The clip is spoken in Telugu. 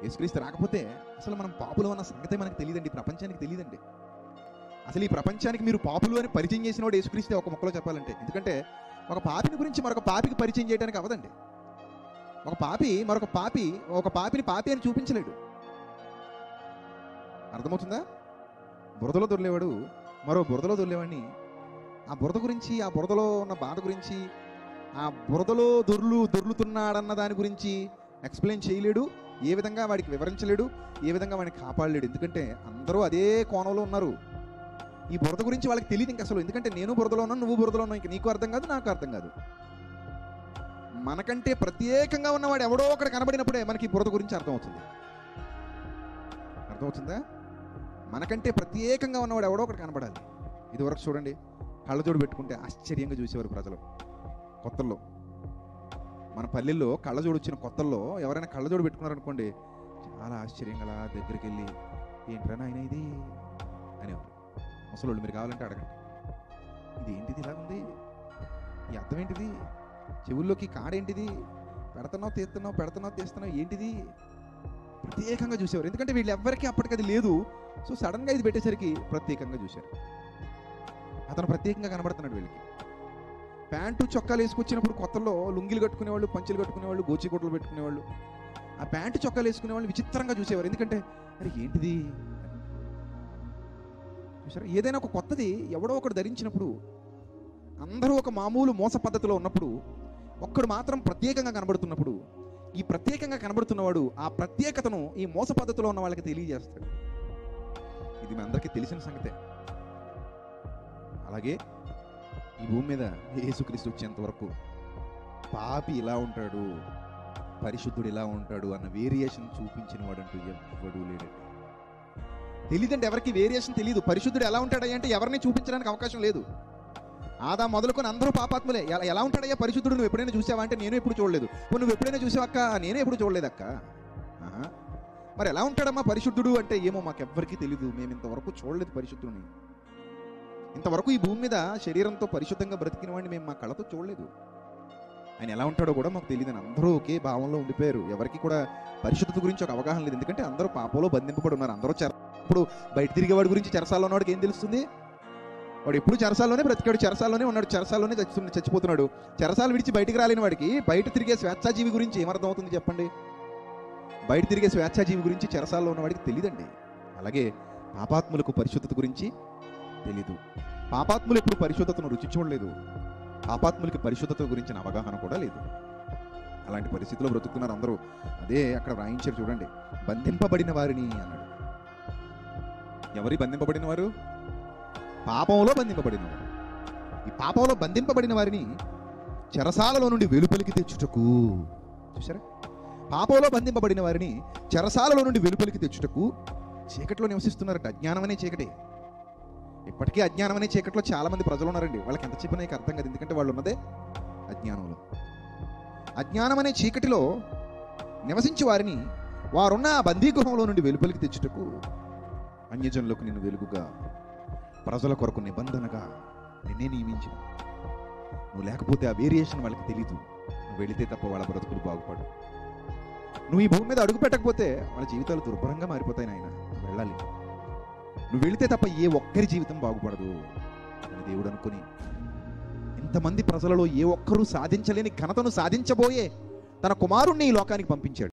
యేసుక్రీస్తు రాకపోతే అసలు మనం పాపులు అన్న సంగతే మనకు తెలియదండి ప్రపంచానికి తెలియదండి అసలు ఈ ప్రపంచానికి మీరు పాపులు అని పరిచయం చేసిన వాడు యేసుక్రీస్తే ఒక మొక్కలో చెప్పాలంటే ఎందుకంటే ఒక పాపిని గురించి మరొక పాపికి పరిచయం చేయడానికి అవదండి ఒక పాపి మరొక పాపి ఒక పాపిని పాపి అని చూపించలేడు అర్థమవుతుందా బురదలో దొర్లేవాడు మరో బురదలో దొర్లేవాడిని ఆ బురద గురించి ఆ బురదలో ఉన్న బాధ గురించి ఆ బురదలో దొర్లు దొర్లుతున్నాడన్న దాని గురించి ఎక్స్ప్లెయిన్ చేయలేడు ఏ విధంగా వాడికి వివరించలేడు ఏ విధంగా వాడిని కాపాడలేడు ఎందుకంటే అందరూ అదే కోణంలో ఉన్నారు ఈ బురద గురించి వాళ్ళకి తెలియదు ఇంక అసలు ఎందుకంటే నేను బురదలో ఉన్నాను నువ్వు బురదలో ఉన్నావు ఇంక నీకు అర్థం కాదు నాకు అర్థం కాదు మనకంటే ప్రత్యేకంగా ఉన్నవాడు ఎవడో ఒకటి కనబడినప్పుడే మనకి ఈ బురద గురించి అర్థమవుతుంది అర్థమవుతుందా మనకంటే ప్రత్యేకంగా ఉన్నవాడు ఎవడో ఒకటి కనబడాలి ఇది వరకు చూడండి కళ్ళజోడు పెట్టుకుంటే ఆశ్చర్యంగా చూసేవారు ప్రజలు కొత్తల్లో మన పల్లెల్లో కళ్ళజోడు వచ్చిన కొత్తల్లో ఎవరైనా కళ్ళజోడు పెట్టుకున్నారనుకోండి చాలా ఆశ్చర్యంగా అలా దగ్గరికి వెళ్ళి ఏంట్రా నాయన ఇది అనేవారు ముసలోళ్ళు మీరు కావాలంటే అడగండి ఇది ఏంటిది ఇలా ఉంది ఈ అర్థం ఏంటిది చెవుల్లోకి కాడేంటిది పెడుతున్నావు తీస్తున్నావు పెడుతున్నావు తీస్తున్నావు ఏంటిది ప్రత్యేకంగా చూసేవారు ఎందుకంటే వీళ్ళు ఎవ్వరికీ అప్పటికి అది లేదు సో సడన్గా ఇది పెట్టేసరికి ప్రత్యేకంగా చూశారు అతను ప్రత్యేకంగా కనబడుతున్నాడు వీళ్ళకి ప్యాంటు చొక్కాలు వేసుకొచ్చినప్పుడు కొత్తలో లుంగిలు కట్టుకునేవాళ్ళు పంచులు కట్టుకునేవాళ్ళు గోచికోటలు పెట్టుకునేవాళ్ళు ఆ ప్యాంటు చొక్కాలు వేసుకునేవాళ్ళు విచిత్రంగా చూసేవారు ఎందుకంటే అరే ఏంటిది చూసారా ఏదైనా ఒక కొత్తది ఎవడో ఒకడు ధరించినప్పుడు అందరూ ఒక మామూలు మోస పద్ధతిలో ఉన్నప్పుడు ఒక్కడు మాత్రం ప్రత్యేకంగా కనబడుతున్నప్పుడు ఈ ప్రత్యేకంగా కనబడుతున్నవాడు ఆ ప్రత్యేకతను ఈ మోస పద్ధతిలో ఉన్న వాళ్ళకి తెలియజేస్తాడు ఇది మీ అందరికీ తెలిసిన సంగతే అలాగే ఈ భూమి మీద యేసుక్రీస్తు వచ్చేంత వరకు పాపి ఇలా ఉంటాడు పరిశుద్ధుడు ఇలా ఉంటాడు అన్న వేరియేషన్ చూపించిన వాడంటూ ఎవ్వడూ లేడండి తెలియదంటే ఎవరికి వేరియేషన్ తెలియదు పరిశుద్ధుడు ఎలా ఉంటాడయ్యా అంటే ఎవరిని చూపించడానికి అవకాశం లేదు ఆదా మొదలుకొని అందరూ పాపాత్ములే ఎలా ఎలా ఉంటాడయ్యా పరిశుద్ధుడు నువ్వు ఎప్పుడైనా చూసావా అంటే నేను ఎప్పుడు చూడలేదు "ఓ, నువ్వు ఎప్పుడైనా చూసావక్క నేను ఎప్పుడు చూడలేదక్క ఆహా. మరి ఎలా ఉంటాడమ్మా పరిశుద్ధుడు అంటే ఏమో మాకెవ్వరికీ తెలియదు మేము ఇంతవరకు చూడలేదు పరిశుద్ధుడిని ఇంతవరకు ఈ భూమి మీద శరీరంతో పరిశుద్ధంగా బ్రతికిన వాడిని మేము మా కళ్ళతో చూడలేదు ఆయన ఎలా ఉంటాడో కూడా మాకు తెలియదని అందరూ ఒకే భావంలో ఉండిపోయారు ఎవరికి కూడా పరిశుద్ధత గురించి ఒక అవగాహన లేదు ఎందుకంటే అందరూ పాపంలో బంధింపబడి ఉన్నారు అందరూ చెర ఇప్పుడు బయట తిరిగేవాడి గురించి చెరసాల్లో ఉన్నవాడికి ఏం తెలుస్తుంది వాడు ఎప్పుడు చెరసాల్లోనే బ్రతికాడు చెరసాల్లోనే ఉన్నాడు చెరసాల్లోనే చచ్చి చచ్చిపోతున్నాడు చెరసాలు విడిచి బయటికి రాలేని వాడికి బయట తిరిగే స్వేచ్ఛాజీవి గురించి ఏమర్థం అవుతుంది చెప్పండి బయట తిరిగే స్వేచ్ఛాజీవి గురించి చెరసాల్లో ఉన్నవాడికి తెలియదండి అలాగే పాపాత్ములకు పరిశుద్ధత గురించి తెలీదు పాపాత్ములు ఎప్పుడు పరిశుద్ధతను రుచి చూడలేదు పాపాత్ములకి పరిశుద్ధత గురించిన అవగాహన కూడా లేదు అలాంటి పరిస్థితిలో బ్రతుకుతున్నారు అందరూ అదే అక్కడ వ్రాయించారు చూడండి బంధింపబడిన వారిని అన్నాడు ఎవరి బంధింపబడిన వారు పాపంలో బంధింపబడిన వారు ఈ పాపంలో బంధింపబడిన వారిని చెరసాలలో నుండి వెలుపలికి తెచ్చుటకు చూసారా పాపంలో బంధింపబడిన వారిని చెరసాలలో నుండి వెలుపలికి తెచ్చుటకు చీకట్లో నివసిస్తున్నారట అజ్ఞానం అనే చీకటి ఇప్పటికీ అజ్ఞానం అనే చీకట్లో చాలా మంది ప్రజలు ఉన్నారండి వాళ్ళకి ఎంత చెప్పినా నీకు అర్థం కాదు ఎందుకంటే వాళ్ళు ఉన్నదే అజ్ఞానంలో అజ్ఞానం అనే చీకటిలో నివసించి వారిని వారున్న ఆ బందీగృహంలో నుండి వెలుపలికి తెచ్చుటకు అన్యజనులకు నిన్ను వెలుగుగా ప్రజల కొరకు నిబంధనగా నిన్నే నియమించిన నువ్వు లేకపోతే ఆ వేరియేషన్ వాళ్ళకి తెలీదు నువ్వు వెళితే తప్ప వాళ్ళ బ్రతుకులు బాగుపడు నువ్వు ఈ భూమి మీద అడుగు పెట్టకపోతే వాళ్ళ జీవితాలు దుర్భరంగా మారిపోతాయి నాయన నువ్వు వెళ్ళాలి నువ్వు వెళితే తప్ప ఏ ఒక్కరి జీవితం బాగుపడదు అని దేవుడు అనుకుని ఇంతమంది ప్రజలలో ఏ ఒక్కరూ సాధించలేని ఘనతను సాధించబోయే తన కుమారుణ్ణి ఈ లోకానికి పంపించాడు